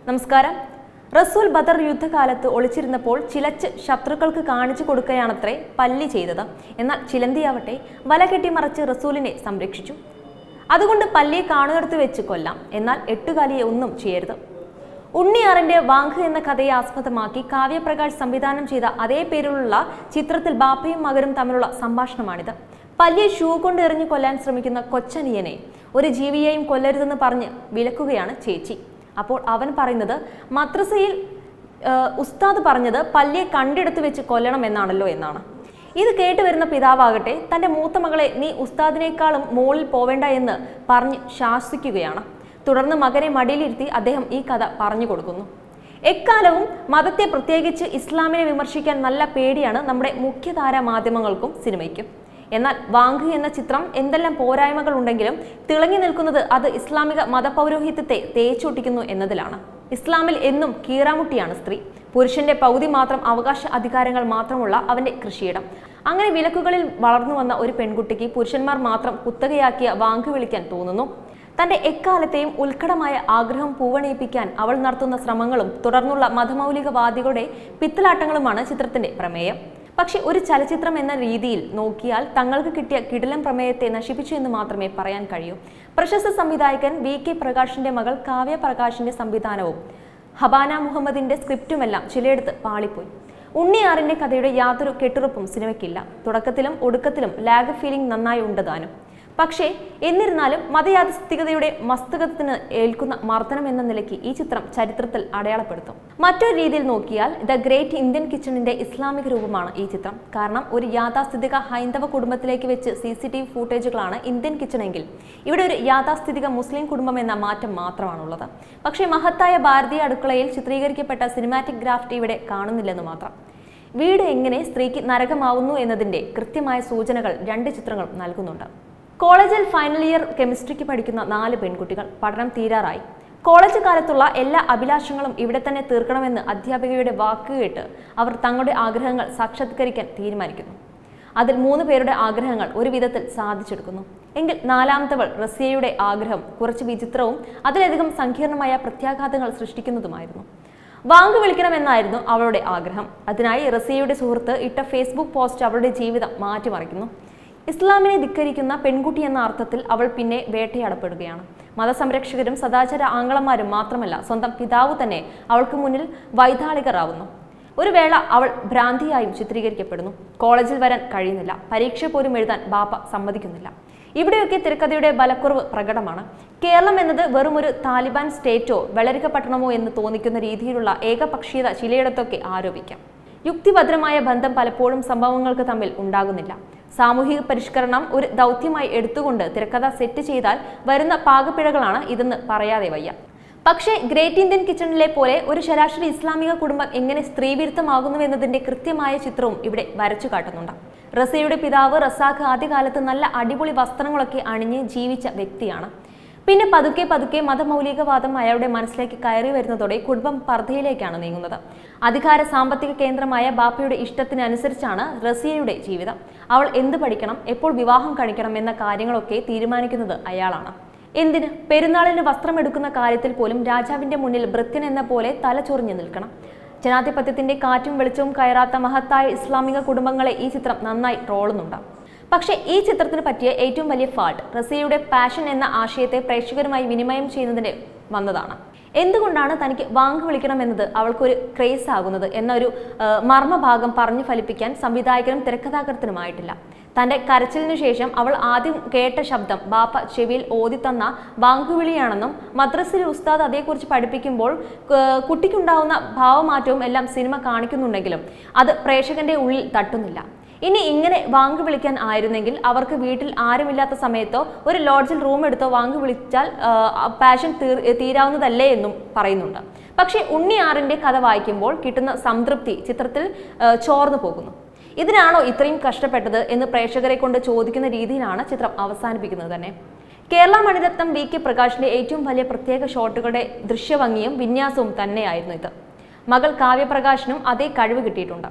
നമസ്കാരം റസൂൽ ബദർ യുദ്ധകാലത്ത് ഒളിച്ചിരുന്നപ്പോൾ ചിലച്ച് ശത്രുക്കൾക്ക് കാണിച്ചു കൊടുക്കുകയാണത്രേ പല്ലി ചെയ്തത് എന്നാൽ ചിലന്തിയാവട്ടെ വല കെട്ടിമറച്ച് റസൂലിനെ സംരക്ഷിച്ചു അതുകൊണ്ട് പല്ലിയെ കാണുകടുത്ത് വെച്ച് കൊല്ലാം എന്നാൽ എട്ടുകാലിയെ ഒന്നും ചെയ്യരുത് ഉണ്ണിയാറിന്റെ വാങ്ക് എന്ന കഥയെ ആസ്പദമാക്കി കാവ്യപ്രകാശ് സംവിധാനം ചെയ്ത അതേ പേരിലുള്ള ചിത്രത്തിൽ ബാപ്പയും മകനും തമ്മിലുള്ള സംഭാഷണമാണിത് പല്ലിയെ ഷൂ കൊണ്ട് എറിഞ്ഞു കൊല്ലാൻ ശ്രമിക്കുന്ന കൊച്ചനിയനെ ഒരു ജീവിയെയും കൊല്ലരുതെന്ന് പറഞ്ഞ് വിലക്കുകയാണ് ചേച്ചി അപ്പോൾ അവൻ പറയുന്നത് മദ്രസയിൽ ഏഹ്, ഉസ്താദ് പറഞ്ഞത് പല്ലിയെ കണ്ടെടുത്ത് വെച്ച് കൊല്ലണം എന്നാണല്ലോ എന്നാണ് ഇത് കേട്ട് വരുന്ന പിതാവാകട്ടെ തന്റെ മൂത്ത മകളെ നീ ഉസ്താദിനേക്കാളും മുകളിൽ പോവേണ്ട എന്ന് പറഞ്ഞ് ശാസിക്കുകയാണ് തുടർന്ന് മകനെ മടിയിലിരുത്തി അദ്ദേഹം ഈ കഥ പറഞ്ഞു കൊടുക്കുന്നു എക്കാലവും മതത്തെ പ്രത്യേകിച്ച് ഇസ്ലാമിനെ വിമർശിക്കാൻ നല്ല പേടിയാണ് നമ്മുടെ മുഖ്യധാരാ മാധ്യമങ്ങൾക്കും സിനിമയ്ക്കും എന്നാൽ വാങ്ക് എന്ന ചിത്രം എന്തെല്ലാം പോരായ്മകൾ ഉണ്ടെങ്കിലും തിളങ്ങി നിൽക്കുന്നത് അത് ഇസ്ലാമിക മതപൗരോഹിത്യത്തെ തേച്ചൊട്ടിക്കുന്നു എന്നതിലാണ് ഇസ്ലാമിൽ എന്നും കീറാമുട്ടിയാണ് സ്ത്രീ പുരുഷന്റെ പകുതി മാത്രം അവകാശ അധികാരങ്ങൾ മാത്രമുള്ള അവന്റെ കൃഷിയിടം അങ്ങനെ വിലക്കുകളിൽ വളർന്നു വന്ന ഒരു പെൺകുട്ടിക്ക് പുരുഷന്മാർ മാത്രം കുത്തകയാക്കിയ വാങ്ക് വിളിക്കാൻ തോന്നുന്നു തന്റെ എക്കാലത്തെയും ഉത്കടമായ ആഗ്രഹം പൂവണിയിപ്പിക്കാൻ അവൾ നടത്തുന്ന ശ്രമങ്ങളും തുടർന്നുള്ള മതമൗലികവാദികളുടെ പിത്തലാട്ടങ്ങളുമാണ് ചിത്രത്തിന്റെ പ്രമേയം പക്ഷെ ഒരു ചലച്ചിത്രം എന്ന രീതിയിൽ നോക്കിയാൽ തങ്ങൾക്ക് കിട്ടിയ കിടിലം പ്രമേയത്തെ നശിപ്പിച്ചു എന്ന് മാത്രമേ പറയാൻ കഴിയൂ പ്രശസ്ത സംവിധായകൻ വി കെ പ്രകാശിന്റെ മകൾ കാവ്യ പ്രകാശിന്റെ സംവിധാനവും ഹബാന മുഹമ്മദിന്റെ സ്ക്രിപ്റ്റുമെല്ലാം ചിലയിടത്ത് പാളിപ്പോയി ഉണ്ണിയാറിന്റെ കഥയുടെ യാതൊരു കെട്ടുറപ്പും സിനിമയ്ക്കില്ല തുടക്കത്തിലും ഒടുക്കത്തിലും ലാഗ് ഫീലിംഗ് നന്നായി ഉണ്ട് താനും പക്ഷേ എന്നിരുന്നാലും മതയാഥാസ്ഥികതയുടെ മസ്തകത്തിന് ഏൽക്കുന്ന മർദ്ദനം എന്ന നിലയ്ക്ക് ഈ ചിത്രം ചരിത്രത്തിൽ അടയാളപ്പെടുത്തും മറ്റൊരു രീതിയിൽ നോക്കിയാൽ ദ ഗ്രേറ്റ് ഇന്ത്യൻ കിച്ചണിന്റെ ഇസ്ലാമിക രൂപമാണ് ഈ ചിത്രം കാരണം ഒരു യാഥാസ്ഥിതിക ഹൈന്ദവ കുടുംബത്തിലേക്ക് വെച്ച് സി സി ടി വി ഫൂട്ടേജുകളാണ് ഇന്ത്യൻ കിച്ചണെങ്കിൽ ഇവിടെ ഒരു യാഥാസ്ഥിതിക മുസ്ലിം കുടുംബം എന്ന മാറ്റം മാത്രമാണുള്ളത് പക്ഷേ മഹത്തായ ഭാരതീയ അടുക്കളയിൽ ചിത്രീകരിക്കപ്പെട്ട സിനിമാറ്റിക് ഗ്രാഫ്റ്റ് ഇവിടെ കാണുന്നില്ലെന്ന് മാത്രം വീട് എങ്ങനെ സ്ത്രീക്ക് നരകമാവുന്നു എന്നതിന്റെ കൃത്യമായ സൂചനകൾ രണ്ട് ചിത്രങ്ങളും നൽകുന്നുണ്ട് കോളേജിൽ ഫൈനൽ ഇയർ കെമിസ്ട്രിക്ക് പഠിക്കുന്ന നാല് പെൺകുട്ടികൾ പഠനം തീരാറായി കോളേജ് കാലത്തുള്ള എല്ലാ അഭിലാഷങ്ങളും ഇവിടെ തന്നെ തീർക്കണമെന്ന് അധ്യാപികയുടെ വാക്ക് കേട്ട് അവർ തങ്ങളുടെ ആഗ്രഹങ്ങൾ സാക്ഷാത്കരിക്കാൻ തീരുമാനിക്കുന്നു അതിൽ മൂന്ന് പേരുടെ ആഗ്രഹങ്ങൾ ഒരു വിധത്തിൽ സാധിച്ചെടുക്കുന്നു എങ്കിൽ നാലാമത്തവൾ റസിയയുടെ ആഗ്രഹം കുറച്ച് വിചിത്രവും അതിലധികം സങ്കീർണമായ പ്രത്യാഘാതങ്ങൾ സൃഷ്ടിക്കുന്നതുമായിരുന്നു വാങ്ക് വിളിക്കണമെന്നായിരുന്നു അവളുടെ ആഗ്രഹം അതിനായി റസിയയുടെ സുഹൃത്ത് ഇട്ട ഫേസ്ബുക്ക് പോസ്റ്റ് അവളുടെ ജീവിതം മാറ്റിമറിക്കുന്നു ഇസ്ലാമിനെ ധിക്കരിക്കുന്ന പെൺകുട്ടി എന്ന അർത്ഥത്തിൽ അവൾ പിന്നെ വേട്ടയാടപ്പെടുകയാണ് മതസംരക്ഷകരും സദാചാര ആംഗളന്മാരും മാത്രമല്ല സ്വന്തം പിതാവ് തന്നെ അവൾക്ക് മുന്നിൽ വൈതാളികരാവുന്നു ഒരു വേള അവൾ ഭ്രാന്തിയായും ചിത്രീകരിക്കപ്പെടുന്നു കോളേജിൽ വരാൻ കഴിയുന്നില്ല പരീക്ഷ പോലും എഴുതാൻ ബാപ്പ സമ്മതിക്കുന്നില്ല ഇവിടെയൊക്കെ തിരക്കഥയുടെ ബലക്കുറവ് പ്രകടമാണ് കേരളം എന്നത് വെറും ഒരു താലിബാൻ സ്റ്റേറ്റോ വെള്ളരിക്ക പട്ടണമോ എന്ന് തോന്നിക്കുന്ന രീതിയിലുള്ള ഏകപക്ഷീയത ചിലയിടത്തൊക്കെ ആരോപിക്കാം യുക്തിഭദ്രമായ ബന്ധം പലപ്പോഴും സംഭവങ്ങൾക്ക് തമ്മിൽ ഉണ്ടാകുന്നില്ല സാമൂഹിക പരിഷ്കരണം ഒരു ദൗത്യമായി എടുത്തുകൊണ്ട് തിരക്കഥ സെറ്റ് ചെയ്താൽ വരുന്ന പാകപ്പിഴകളാണ് ഇതെന്ന് പറയാതെ വയ്യ പക്ഷേ ഗ്രേറ്റ് ഇന്ത്യൻ കിച്ചണിലെ പോലെ ഒരു ശരാശരി ഇസ്ലാമിക കുടുംബം എങ്ങനെ സ്ത്രീവിരുദ്ധമാകുന്നു എന്നതിന്റെ കൃത്യമായ ചിത്രവും ഇവിടെ വരച്ചു കാട്ടുന്നുണ്ട് റസയുടെ പിതാവ് റസാഖ് ആദ്യകാലത്ത് നല്ല അടിപൊളി വസ്ത്രങ്ങളൊക്കെ അണിഞ്ഞ് ജീവിച്ച വ്യക്തിയാണ് പിന്നെ പതുക്കെ പതുക്കെ മതമൗലികവാദം അയാളുടെ മനസ്സിലേക്ക് കയറി വരുന്നതോടെ കുടുംബം പർദ്ധയിലേക്കാണ് നീങ്ങുന്നത് അധികാര സാമ്പത്തിക കേന്ദ്രമായ ബാപ്പയുടെ ഇഷ്ടത്തിനനുസരിച്ചാണ് റസിയയുടെ ജീവിതം അവൾ എന്ത് പഠിക്കണം എപ്പോൾ വിവാഹം കഴിക്കണം എന്ന കാര്യങ്ങളൊക്കെ തീരുമാനിക്കുന്നത് അയാളാണ് എന്തിന് പെരുന്നാളിന് വസ്ത്രമെടുക്കുന്ന കാര്യത്തിൽ പോലും രാജാവിന്റെ മുന്നിൽ ഭൃത്യൻ എന്ന പോലെ തല ചൊറിഞ്ഞു നിൽക്കണം ജനാധിപത്യത്തിന്റെ കാറ്റും വെളിച്ചവും കയറാത്ത മഹത്തായ ഇസ്ലാമിക കുടുംബങ്ങളെ ഈ ചിത്രം നന്നായി ട്രോളുന്നുണ്ട് പക്ഷേ ഈ ചിത്രത്തിന് പറ്റിയ ഏറ്റവും വലിയ ഫാൾട്ട് റസിയയുടെ പാഷൻ എന്ന ആശയത്തെ പ്രേക്ഷകരുമായി വിനിമയം ചെയ്യുന്നതിന് വന്നതാണ് എന്തുകൊണ്ടാണ് തനിക്ക് വാങ്ക് വിളിക്കണം എന്നത് അവൾക്കൊരു ക്രേസ് ആകുന്നത് എന്നൊരു ആ, മർമ്മഭാഗം പറഞ്ഞു ഫലിപ്പിക്കാൻ സംവിധായകനും തിരക്കഥാകൃത്തിനുമായിട്ടില്ല തന്റെ കരച്ചിലിനു ശേഷം അവൾ ആദ്യം കേട്ട ശബ്ദം ബാപ്പ ചെവിയിൽ ഓതിത്തന്ന വാങ്കുവിളിയാണെന്നും മദ്രസിൽ ഉസ്താദ് അതേക്കുറിച്ച് പഠിപ്പിക്കുമ്പോൾ ആ, കുട്ടിക്കുണ്ടാവുന്ന ഭാവമാറ്റവും എല്ലാം സിനിമ കാണിക്കുന്നുണ്ടെങ്കിലും അത് പ്രേക്ഷകന്റെ ഉള്ളിൽ തട്ടുന്നില്ല ഇനി ഇങ്ങനെ വാങ്ക് വിളിക്കാൻ ആയിരുന്നെങ്കിൽ അവർക്ക് വീട്ടിൽ ആരുമില്ലാത്ത സമയത്തോ ഒരു ലോഡ്ജിൽ റൂം എടുത്തോ വാങ്ക് വിളിച്ചാൽ പാഷൻ തീർ തീരാവുന്നതല്ലേ എന്നും പറയുന്നുണ്ട് പക്ഷേ ഉണ്ണിയാറിന്റെ കഥ വായിക്കുമ്പോൾ കിട്ടുന്ന സംതൃപ്തി ചിത്രത്തിൽ ആ, ചോർന്നു പോകുന്നു ഇതിനാണോ ഇത്രയും കഷ്ടപ്പെട്ടത് എന്ന് പ്രേക്ഷകരെ കൊണ്ട് ചോദിക്കുന്ന രീതിയിലാണ് ചിത്രം അവസാനിപ്പിക്കുന്നത് തന്നെ കേരള മണിരത്നം വി കെ പ്രകാശിന്റെ ഏറ്റവും വലിയ പ്രത്യേക ഷോട്ടുകളുടെ ദൃശ്യഭംഗിയും വിന്യാസവും തന്നെയായിരുന്നു ഇത് മകൾ കാവ്യപ്രകാശിനും അതേ കഴിവ് കിട്ടിയിട്ടുണ്ട്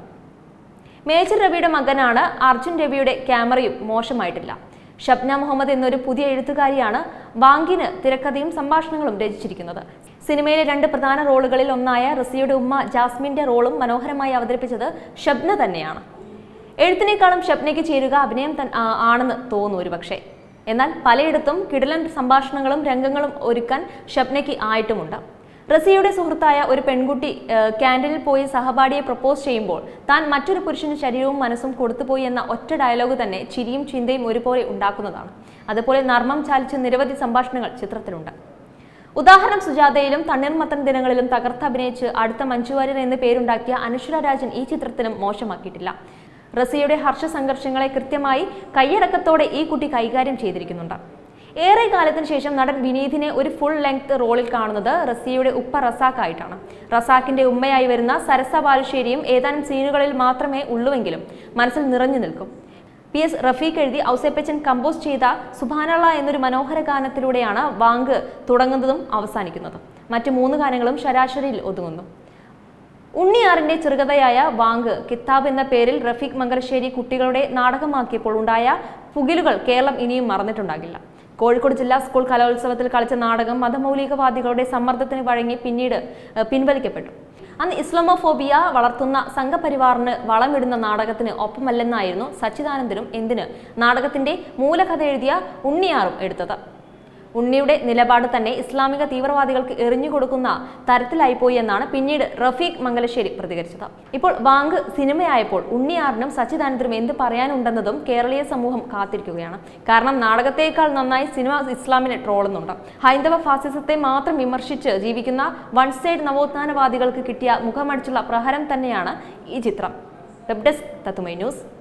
മേജർ രവിയുടെ മകനാണ് അർജുൻ രവിയുടെ ക്യാമറയും മോശമായിട്ടില്ല ഷബ്ന മുഹമ്മദ് എന്നൊരു പുതിയ എഴുത്തുകാരിയാണ് വാങ്കിന് തിരക്കഥയും സംഭാഷണങ്ങളും രചിച്ചിരിക്കുന്നത് സിനിമയിലെ രണ്ട് പ്രധാന റോളുകളിൽ ഒന്നായ റസിയുടെ ഉമ്മ ജാസ്മിന്റെ റോളും മനോഹരമായി അവതരിപ്പിച്ചത് ഷബ്ന തന്നെയാണ് എഴുത്തിനേക്കാളും ഷബ്നയ്ക്ക് ചേരുക അഭിനയം തൻ ആ- ആണെന്ന് തോന്നുന്നു ഒരുപക്ഷെ എന്നാൽ പലയിടത്തും കിടിലൻ സംഭാഷണങ്ങളും രംഗങ്ങളും ഒരുക്കാൻ ഷബ്നയ്ക്ക് ആയിട്ടുമുണ്ട് റസിയുടെ സുഹൃത്തായ ഒരു പെൺകുട്ടി ഏഹ്, ക്യാൻറ്റീനിൽ പോയി സഹപാഠിയെ പ്രപ്പോസ് ചെയ്യുമ്പോൾ താൻ മറ്റൊരു പുരുഷന് ശരീരവും മനസ്സും കൊടുത്തുപോയി എന്ന ഒറ്റ ഡയലോഗ് തന്നെ ചിരിയും ചിന്തയും ഒരുപോലെ ഉണ്ടാക്കുന്നതാണ് അതുപോലെ നർമ്മം ചാലിച്ച നിരവധി സംഭാഷണങ്ങൾ ചിത്രത്തിലുണ്ട് ഉദാഹരണം സുജാതയിലും തണ്ണീർമത്തൻ ദിനങ്ങളിലും തകർത്ത് അഭിനയിച്ച് അടുത്ത മഞ്ജുവാര്യർ എന്ന് പേരുണ്ടാക്കിയ അനശ്വര രാജൻ ഈ ചിത്രത്തിലും മോശമാക്കിയിട്ടില്ല റസിയുടെ ഹർഷ സംഘർഷങ്ങളെ കൃത്യമായി കയ്യടക്കത്തോടെ ഈ കുട്ടി കൈകാര്യം ചെയ്തിരിക്കുന്നുണ്ട് ഏറെ കാലത്തിന് ശേഷം നടൻ വിനീതിനെ ഒരു ഫുൾ ലെങ്ത് റോളിൽ കാണുന്നത് റസിയയുടെ ഉപ്പ റസാഖായിട്ടാണ് റസാഖിന്റെ ഉമ്മയായി വരുന്ന സരസ ബാലുശ്ശേരിയും ഏതാനും സീനുകളിൽ മാത്രമേ ഉള്ളുവെങ്കിലും മനസ്സിൽ നിറഞ്ഞു നിൽക്കും പി എസ് റഫീഖ് എഴുതി ഔസേപ്പച്ചൻ കമ്പോസ് ചെയ്ത സുഭാനള എന്നൊരു മനോഹര ഗാനത്തിലൂടെയാണ് വാങ്ക് തുടങ്ങുന്നതും അവസാനിക്കുന്നതും മറ്റു മൂന്ന് ഗാനങ്ങളും ശരാശരിയിൽ ഒതുങ്ങുന്നു ഉണ്ണിയാറിന്റെ ചെറുകഥയായ വാങ്ക് കിതാബ് എന്ന പേരിൽ റഫീഖ് മംഗലശ്ശേരി കുട്ടികളുടെ നാടകമാക്കിയപ്പോൾ ഉണ്ടായ പുകിലുകൾ കേരളം ഇനിയും മറന്നിട്ടുണ്ടാകില്ല കോഴിക്കോട് ജില്ലാ സ്കൂൾ കലോത്സവത്തിൽ കളിച്ച നാടകം മതമൗലികവാദികളുടെ സമ്മർദ്ദത്തിന് വഴങ്ങി പിന്നീട് ഏഹ്, പിൻവലിക്കപ്പെട്ടു അന്ന് ഇസ്ലാമോഫോബിയ വളർത്തുന്ന സംഘപരിവാറിന് വളമിടുന്ന നാടകത്തിന് ഒപ്പമല്ലെന്നായിരുന്നു സച്ചിദാനന്ദനും എന്തിന് നാടകത്തിന്റെ മൂലകഥ എഴുതിയ ഉണ്ണിയാറും എടുത്തത് ഉണ്ണിയുടെ നിലപാട് തന്നെ ഇസ്ലാമിക തീവ്രവാദികൾക്ക് എറിഞ്ഞു കൊടുക്കുന്ന തരത്തിലായിപ്പോയി എന്നാണ് പിന്നീട് റഫീഖ് മംഗലശ്ശേരി പ്രതികരിച്ചത് ഇപ്പോൾ വാങ്ക് സിനിമയായപ്പോൾ ഉണ്ണിയാറിനും സച്ചിദാനന്ദനും എന്ത് പറയാനുണ്ടെന്നതും കേരളീയ സമൂഹം കാത്തിരിക്കുകയാണ് കാരണം നാടകത്തേക്കാൾ നന്നായി സിനിമ ഇസ്ലാമിനെ ട്രോളുന്നുണ്ട് ഹൈന്ദവ ഫാസിസത്തെ മാത്രം വിമർശിച്ച് ജീവിക്കുന്ന വൺ സൈഡ് നവോത്ഥാനവാദികൾക്ക് കിട്ടിയ മുഖമടിച്ചുള്ള പ്രഹരം തന്നെയാണ് ഈ ചിത്രം വെബ് ഡെസ്ക് തത്തുമൈ ന്യൂസ്